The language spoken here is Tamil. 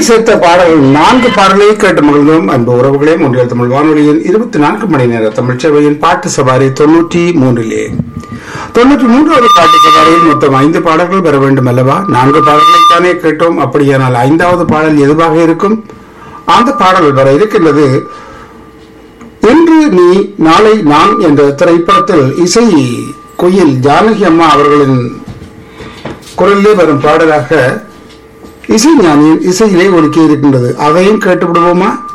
இறுதியில் சேர்த்த பாடல்கள் நான்கு பாடல்களை கேட்டு மகிழ்ந்தோம் அன்பு உறவுகளே ஒன்றியல் தமிழ் வானொலியின் இருபத்தி நான்கு மணி நேர தமிழ் சேவையின் பாட்டு சவாரி தொன்னூற்றி மூன்றிலே தொன்னூற்றி மூன்றாவது பாட்டு சவாரியில் மொத்தம் ஐந்து பாடல்கள் பெற வேண்டும் அல்லவா நான்கு பாடல்களை தானே கேட்டோம் அப்படியானால் ஐந்தாவது பாடல் எதுவாக இருக்கும் அந்த பாடல் வர இருக்கின்றது இன்று நீ நாளை நான் என்ற திரைப்படத்தில் இசை குயில் ஜானகி அம்மா அவர்களின் குரலிலே வரும் பாடலாக இசை ஞானியின் இசையிலே ஒதுக்கி இருக்கின்றது அதையும் கேட்டு விடுவோமா